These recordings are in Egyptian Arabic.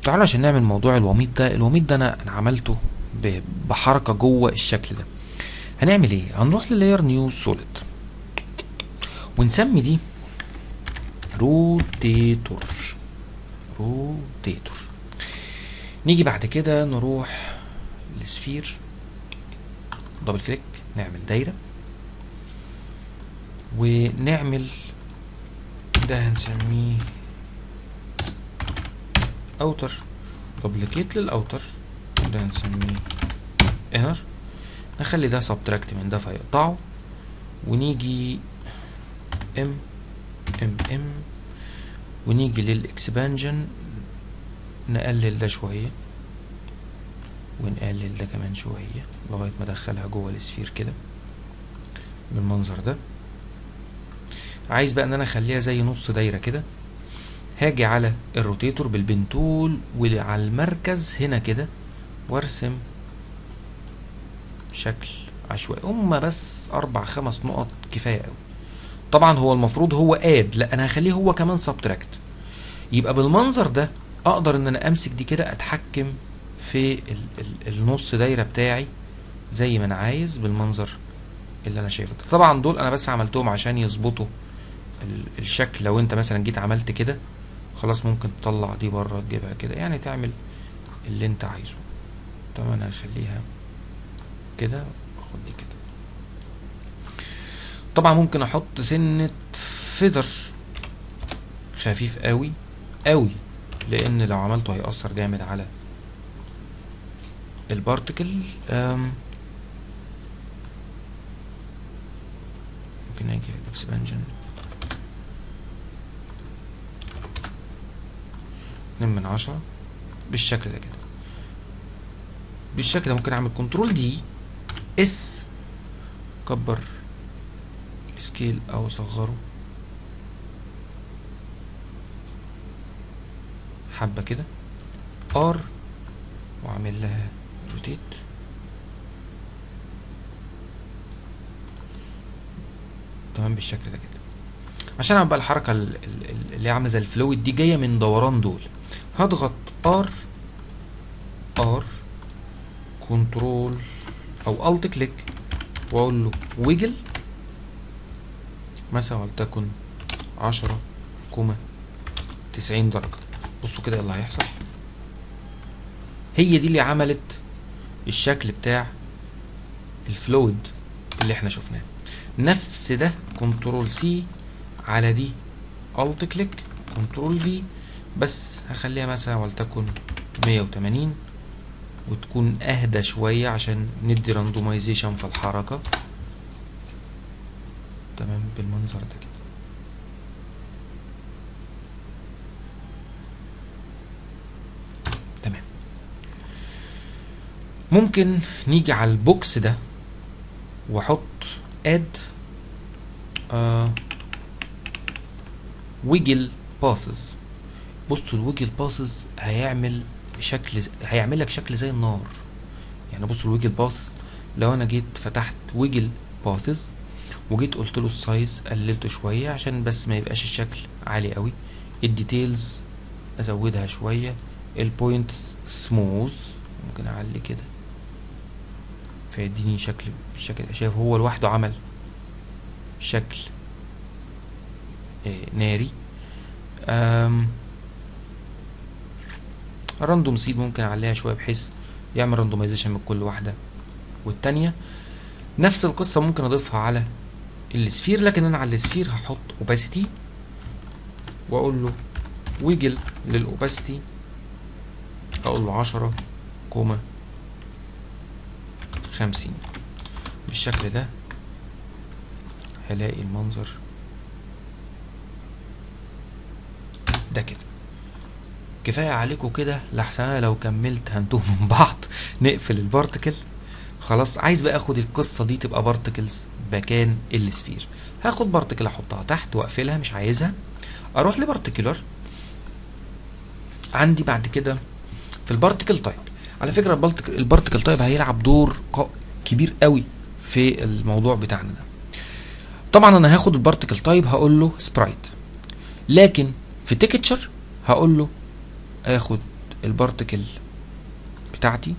تعالوا عشان نعمل موضوع الوميض ده الوميض ده انا انا عملته ب- بحركه جوه الشكل ده هنعمل ايه هنروح للاير نيو سوليد ونسمي دي روتيتور روتيتور نيجي بعد كده نروح لسفير دبل كليك نعمل دايره ونعمل ده هنسميه اوتر دوبليكيت للاوتر ده هنسميه انر نخلي ده سبتراكت من ده فيقطعه ونيجي ام ام ام ونيجي للاكسبانجن نقلل ده شوية ونقلل ده كمان شوية لغاية ما ادخلها جوه السفير كده بالمنظر ده عايز بقى ان انا اخليها زي نص دايرة كده هاجي على الروتيتور بالبنتول وعلى المركز هنا كده وارسم شكل عشوائي هما بس اربع خمس نقط كفايه قوي طبعا هو المفروض هو اد لا انا هخليه هو كمان سبتراكت يبقى بالمنظر ده اقدر ان انا امسك دي كده اتحكم في ال ال النص دايره بتاعي زي ما انا عايز بالمنظر اللي انا شايفه ده. طبعا دول انا بس عملتهم عشان يظبطوا ال- الشكل لو انت مثلا جيت عملت كده خلاص ممكن تطلع دي بره تجيبها كده يعني تعمل اللي انت عايزه طبعا انا هخليها كده واخد دي كده طبعا ممكن احط سنة فيدر خفيف قوي قوي لان لو عملته هيأثر جامد على البارتكل أم، ممكن اجي في الاكسبانجن اتنين من عشرة بالشكل ده كده بالشكل ده ممكن اعمل كنترول دي اس كبر السكيل او اصغره حبة كده ار واعمل لها روتيت تمام بالشكل ده كده عشان اعمل بقى الحركة ال- ال- ال- اللي عاملة زي الفلويد دي جاية من دوران دول هضغط ار ار كنترول او الت كليك واقول له ويجل مثلا ولتكن عشرة كوما تسعين درجة بصوا كده إيه اللي هيحصل هي دي اللي عملت الشكل بتاع الفلويد اللي احنا شفناه نفس ده كنترول سي على دي الت كليك كنترول في بس هخليها مثلا ولتكن مية وتمانين وتكون اهدى شوية عشان ندي راندومايزيشن في الحركة تمام بالمنظر ده كده تمام ممكن نيجي على البوكس ده واحط اد آه ويجل باسز بصوا الويجل باسز هيعمل شكل هيعمل لك شكل زي النار يعني بصوا الويجل باسز لو انا جيت فتحت ويجل باسز وجيت قلت له السايز قللته شويه عشان بس ما يبقاش الشكل عالي قوي الديتيلز ازودها شويه البوينت سموث ممكن اعلي كده فيديني شكل بالشكل ده. شايف هو لوحده عمل شكل آه، ناري أم راندوم سيد ممكن اعليها شويه بحيث يعمل راندومايزيشن من كل واحده والتانية نفس القصة ممكن اضيفها على السفير لكن انا على السفير هحط اوباسيتي واقول له ويجل للاوباسيتي اقول له عشرة كوما خمسين بالشكل ده هلاقي المنظر ده كده كفايه عليكم كده لحسن انا لو كملت هنتوه من بعض نقفل البارتكل خلاص عايز بقى اخد القصه دي تبقى بارتكلز مكان السفير هاخد بارتكل احطها تحت واقفلها مش عايزها اروح لبارتكلر عندي بعد كده في البارتكل تايب على فكره البارتكل البارتكل تايب هيلعب دور ق- كبير قوي في الموضوع بتاعنا ده طبعا انا هاخد البارتكل تايب هقول له سبرايت لكن في تيكتشر هقول له اخد البارتكل بتاعتي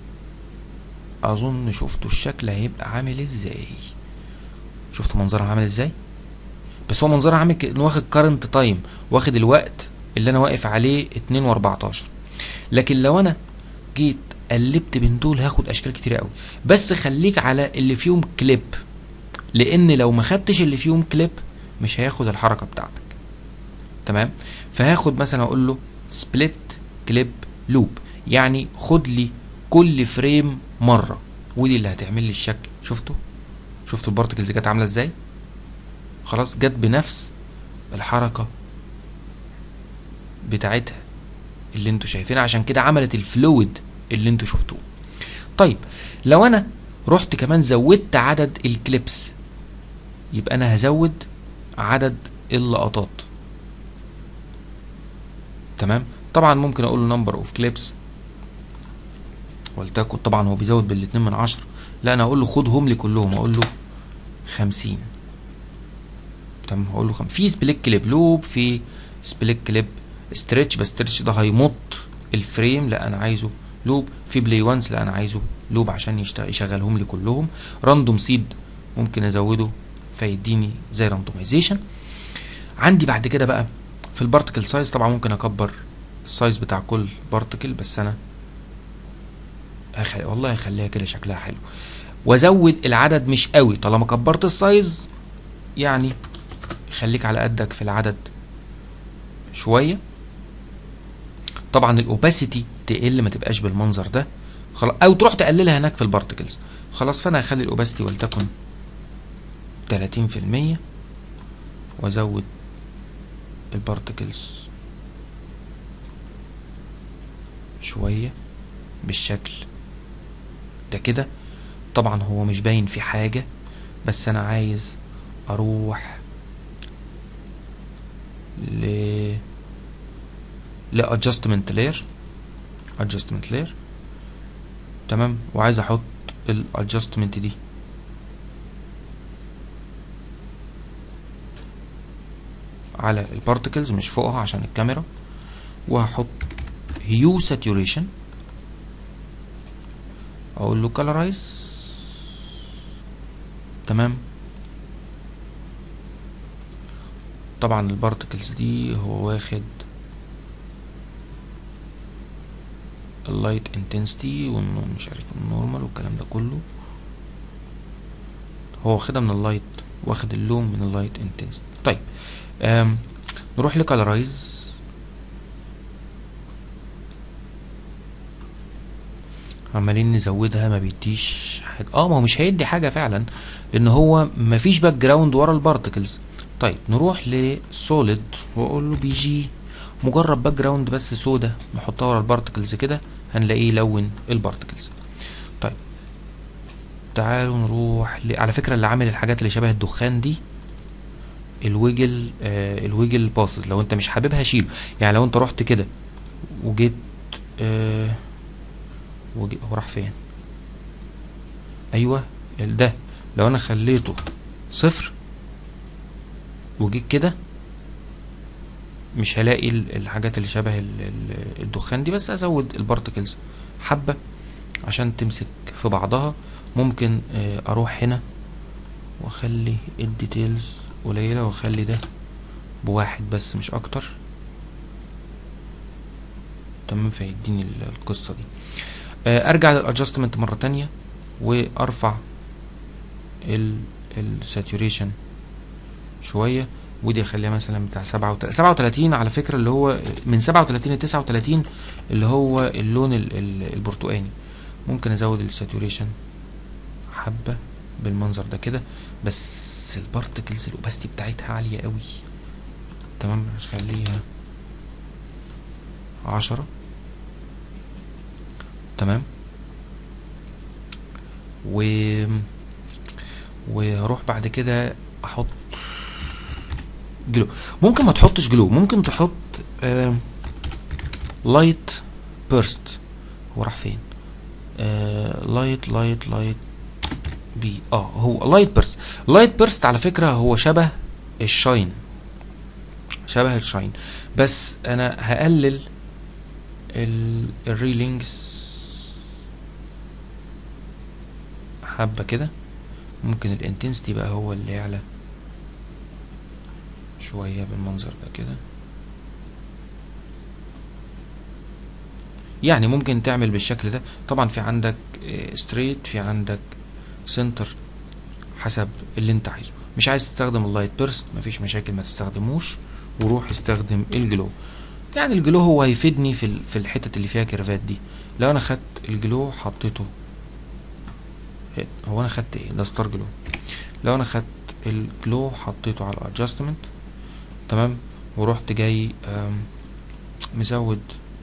اظن شفتوا الشكل هيبقى عامل ازاي شفتوا منظرها عامل ازاي بس هو منظرها عامل كأنه واخد كارنت تايم واخد الوقت اللي انا واقف عليه 2 و14 لكن لو انا جيت قلبت بين دول هاخد اشكال كتير قوي بس خليك على اللي فيهم كليب لان لو ما خدتش اللي فيهم كليب مش هياخد الحركه بتاعتك تمام فهاخد مثلا اقول له سبليت كليب لوب يعني خد لي كل فريم مره ودي اللي هتعمل لي الشكل شفتوا شفتوا البارتكلز جت عامله ازاي خلاص جت بنفس الحركه بتاعتها اللي انتوا شايفينها عشان كده عملت الفلويد اللي انتوا شفتوه طيب لو انا رحت كمان زودت عدد الكليبس يبقى انا هزود عدد اللقطات تمام طبعا ممكن اقول له نمبر اوف كليبس ولتكن طبعا هو بيزود بالاتنين من عشرة لا انا اقول له خدهم لي كلهم اقول له خمسين تمام هقول له خم... في سبليك كليب لوب في سبليك كليب ستريتش بس ستريتش ده هيمط الفريم لا انا عايزه لوب في بلاي وانس لا انا عايزه لوب عشان يشتغل يشغلهم لي كلهم راندوم سيد ممكن ازوده فيديني زي راندومايزيشن عندي بعد كده بقى في البارتكل سايز طبعا ممكن اكبر السايز بتاع كل بارتكل بس انا هخلي والله هخليها كده شكلها حلو وازود العدد مش قوي طالما كبرت السايز يعني خليك على قدك في العدد شويه طبعا الاوباسيتي تقل ما تبقاش بالمنظر ده خلاص او تروح تقللها هناك في البارتكلز خلاص فانا هخلي الاوباسيتي ولتكن 30% وازود البارتكلز شويه بالشكل ده كده طبعا هو مش باين في حاجه بس انا عايز اروح ل ل adjustment layer adjustment layer تمام وعايز احط ال adjustment دي على البارتكلز مش فوقها عشان الكاميرا وهحط هيو saturation اقول له colorize تمام طبعا البارتكلز دي هو واخد اللايت انتنسيتي ومش عارف النورمال والكلام ده كله هو واخدها من اللايت واخد اللون من اللايت انتنسيتي طيب آم نروح لكالرايز عمالين نزودها ما بيديش حاجه اه ما هو مش هيدي حاجه فعلا لان هو مفيش باك جراوند ورا البارتكلز طيب نروح لسوليد واقول له بي جي مجرد باك جراوند بس سودا نحطها ورا البارتكلز كده هنلاقيه يلون البارتكلز طيب تعالوا نروح ل... على فكره اللي عامل الحاجات اللي شبه الدخان دي الويجل آه الويجل باسز لو انت مش حاببها شيله يعني لو انت رحت كده وجيت آه وجي... هو راح فين ايوه ال- ده لو انا خليته صفر وجيت كده مش هلاقي ال- الحاجات اللي شبه ال- ال- الدخان دي بس ازود البارتكلز حبة عشان تمسك في بعضها ممكن آه، اروح هنا واخلي الديتيلز قليلة واخلي ده بواحد بس مش اكتر تمام فيديني ال- القصة دي آه، ارجع للادجستمنت مرة تانية وارفع الساتوريشن شوية ودي اخليها مثلا بتاع سبعة وتلاتين سبعة وتلاتين على فكرة اللي هو من سبعة وتلاتين لتسعة وتلاتين اللي هو اللون ال- ال- البرتقاني ممكن ازود الساتوريشن حبة بالمنظر ده كده بس البارتكلز الاوباستي بتاعتها عالية قوي تمام نخليها عشرة تمام و وهروح بعد كده احط جلو ممكن ما تحطش جلو ممكن تحط لايت بيرست هو راح فين لايت لايت لايت بي اه هو لايت بيرست لايت بيرست على فكره هو شبه الشاين شبه الشاين بس انا هقلل ال الريلينجز حبة كده ممكن الانتنسيتي بقى هو اللي يعلى شوية بالمنظر ده كده يعني ممكن تعمل بالشكل ده طبعا في عندك ستريت في عندك سنتر حسب اللي انت عايزه مش عايز تستخدم اللايت بيرست مفيش مشاكل ما تستخدموش وروح استخدم الجلو يعني الجلو هو هيفيدني في ال- في الحتت اللي فيها كيرفات دي لو انا خدت الجلو حطيته هنا. هو انا خدت ايه ده ستار جلو لو انا خدت الجلو حطيته على الادجستمنت تمام ورحت جاي آم، مزود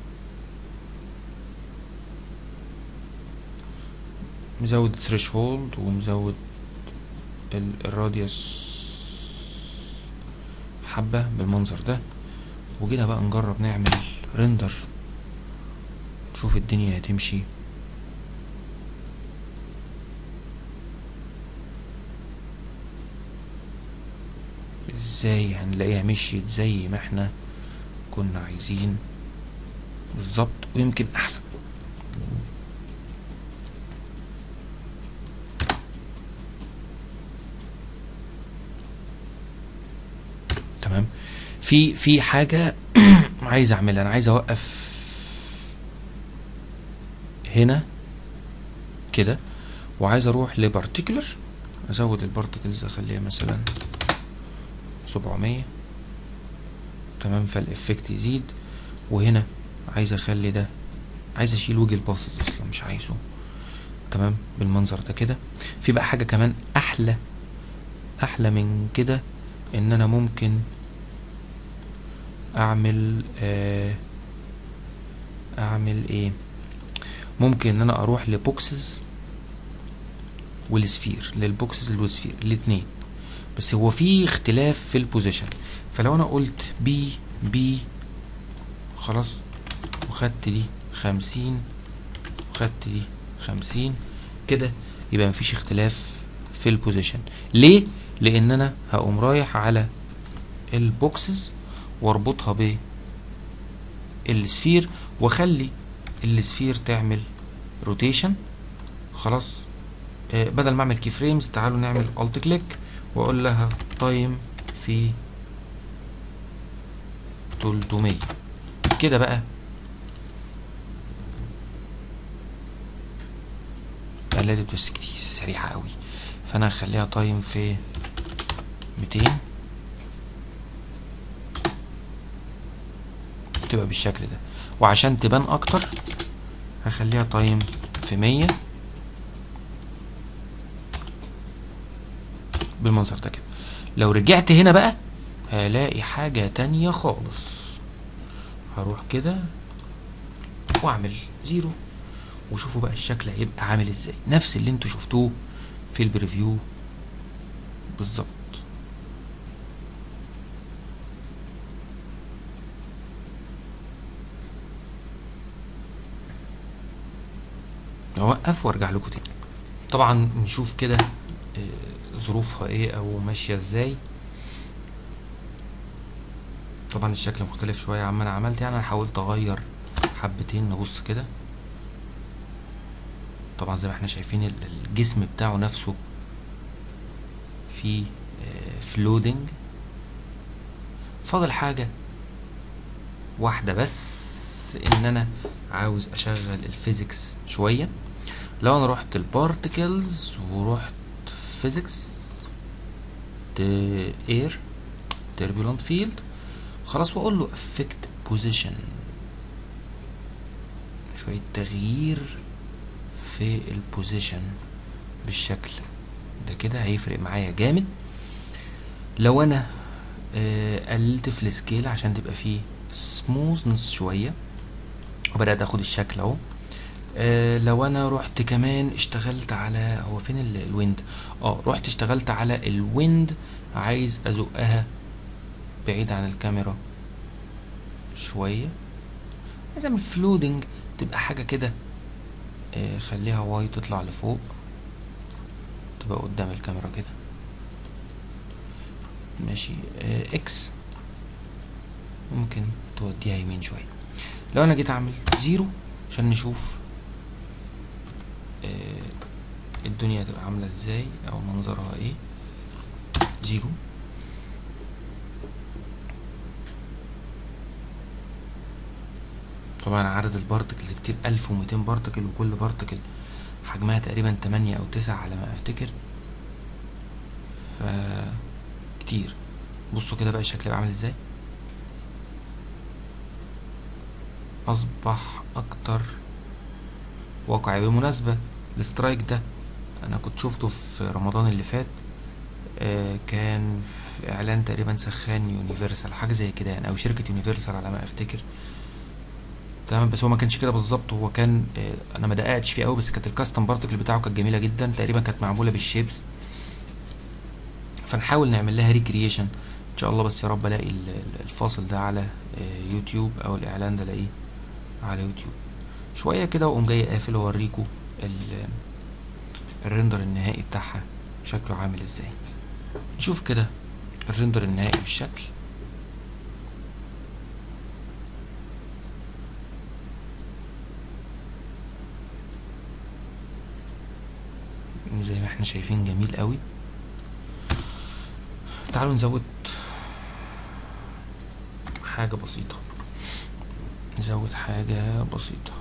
مزود الثريشولد ومزود ال- الراديوس حبة بالمنظر ده وجينا بقى نجرب نعمل ريندر نشوف الدنيا هتمشي ازاي هنلاقيها مشيت زي ما احنا كنا عايزين بالظبط ويمكن احسن تمام في في حاجة عايز اعملها انا عايز اوقف هنا كده وعايز اروح لبارتيكولر ازود البارتكلز اخليها مثلا 700 تمام فالافكت يزيد وهنا عايز اخلي ده عايز اشيل وجه الباصص اصلا مش عايزه تمام بالمنظر ده كده في بقى حاجة كمان احلى احلى من كده ان انا ممكن اعمل آه اعمل ايه ممكن ان انا اروح لبوكسز والسفير للبوكسز والسفير الاتنين بس هو في اختلاف في البوزيشن فلو انا قلت بي بي خلاص وخدت دي خمسين وخدت دي خمسين كده يبقى مفيش اختلاف في البوزيشن ليه لان انا هقوم رايح على البوكسز واربطها ب السفير واخلي السفير تعمل روتيشن خلاص آه بدل ما اعمل كي فريمز تعالوا نعمل الت كليك واقول لها تايم في 300 كده بقى قللت بس كتير سريعة قوي فانا هخليها تايم في 200 تبقى بالشكل ده وعشان تبان اكتر هخليها تايم في 100 بالمنظر ده كده لو رجعت هنا بقى هلاقي حاجة تانية خالص هروح كده واعمل زيرو وشوفوا بقى الشكل هيبقى عامل ازاي نفس اللي انتوا شفتوه في البريفيو بالظبط اوقف وارجع لكم تاني طبعا نشوف كده آه، ظروفها ايه او ماشيه ازاي طبعا الشكل مختلف شويه عما انا عملت يعني انا حاولت اغير حبتين نبص كده طبعا زي ما احنا شايفين ال- الجسم بتاعه نفسه في فلودنج فاضل حاجه واحده بس ان انا عاوز اشغل الفيزيكس شويه لو انا رحت البارتكلز ورحت فيزيكس اير turbulent فيلد خلاص واقول له affect position شوية تغيير في البوزيشن بالشكل ده كده هيفرق معايا جامد لو انا آه، قللت في السكيل عشان تبقى فيه سموثنس شوية وبدأت اخد الشكل اهو آه، لو انا رحت كمان اشتغلت على هو فين ال- الويند اه رحت اشتغلت على الويند عايز ازقها بعيد عن الكاميرا شوية عايز اعمل فلودنج تبقى حاجة كده آه، خليها واي تطلع لفوق تبقى قدام الكاميرا كده ماشي آه، اكس ممكن توديها يمين شوية لو انا جيت اعمل زيرو عشان نشوف آه الدنيا هتبقى عاملة ازاي او منظرها ايه زيرو طبعا عدد البارتكلز كتير ألف وميتين بارتكل وكل بارتكل حجمها تقريبا تمانية أو تسعة على ما أفتكر ف كتير بصوا كده بقى الشكل بقى عامل ازاي أصبح أكتر واقعي بالمناسبة السترايك ده أنا كنت شفته في رمضان اللي فات آه كان في إعلان تقريبا سخان يونيفرسال حاجة زي كده يعني أو شركة يونيفرسال على ما أفتكر تمام بس هو ما كانش كده بالظبط هو كان آه انا ما دققتش فيه قوي بس كانت الكاستم بارتكل بتاعه كانت جميله جدا تقريبا كانت معموله بالشيبس فنحاول نعمل لها ريكرييشن ان شاء الله بس يا رب الاقي الفاصل ده على آه يوتيوب او الاعلان ده الاقيه على يوتيوب شويه كده واقوم جاي قافل واوريكم الريندر النهائي بتاعها شكله عامل ازاي نشوف كده الريندر النهائي بالشكل زي ما احنا شايفين جميل قوي تعالوا نزود حاجة بسيطة نزود حاجة بسيطة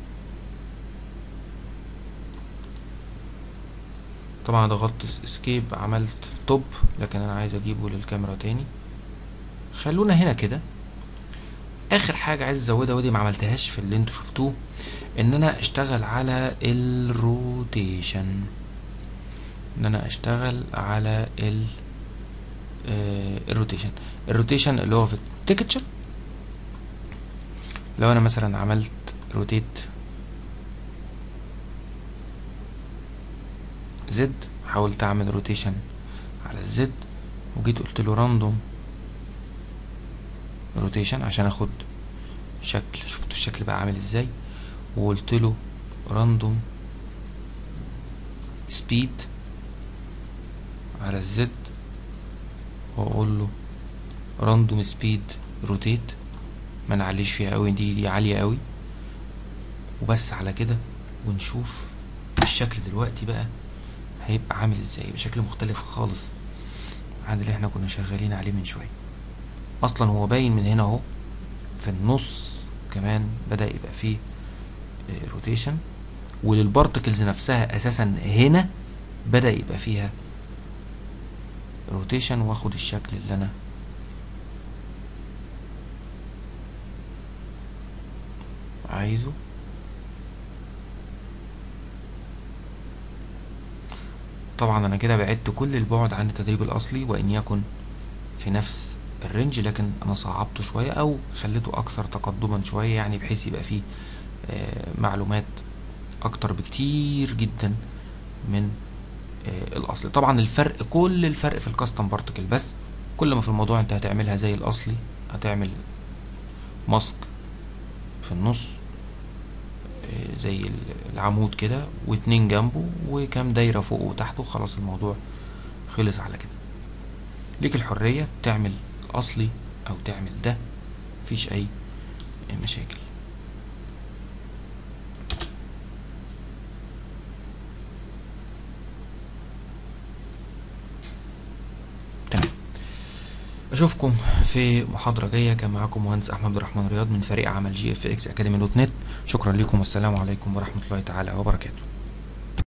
طبعا ضغطت اسكيب عملت توب لكن انا عايز اجيبه للكاميرا تاني خلونا هنا كده اخر حاجة عايز ازودها ودي ما عملتهاش في اللي انتوا شفتوه ان انا اشتغل على الروتيشن ان انا اشتغل على ال آه الروتيشن الروتيشن اللي هو في التكتشر لو انا مثلا عملت روتيت زد حاولت اعمل روتيشن على الزد وجيت قلت له راندوم روتيشن عشان اخد شكل شفتوا الشكل بقى عامل ازاي وقلت له راندوم سبيد على الزد واقول له راندوم سبيد روتيت ما نعليش فيها قوي دي دي عاليه قوي وبس على كده ونشوف الشكل دلوقتي بقى هيبقى عامل ازاي بشكل مختلف خالص عن اللي احنا كنا شغالين عليه من شويه اصلا هو باين من هنا اهو في النص كمان بدا يبقى فيه روتيشن وللبارتكلز نفسها اساسا هنا بدا يبقى فيها روتيشن واخد الشكل اللي انا عايزه طبعا انا كده بعدت كل البعد عن التدريب الاصلي وان يكن في نفس الرينج لكن انا صعبته شوية او خليته اكثر تقدما شوية يعني بحيث يبقى فيه آه معلومات اكتر بكتير جدا من آه الاصلي طبعا الفرق كل الفرق في الكاستم بارتكل بس كل ما في الموضوع انت هتعملها زي الاصلي هتعمل ماسك في النص آه زي العمود كده واتنين جنبه وكام دايرة فوق وتحته خلاص الموضوع خلص على كده ليك الحرية تعمل الاصلي او تعمل ده مفيش اي مشاكل تمام اشوفكم في محاضرة جاية كان معاكم مهندس احمد عبد الرحمن رياض من فريق عمل جي اف اكس اكاديمي دوت نت شكرا لكم والسلام عليكم ورحمة الله تعالى وبركاته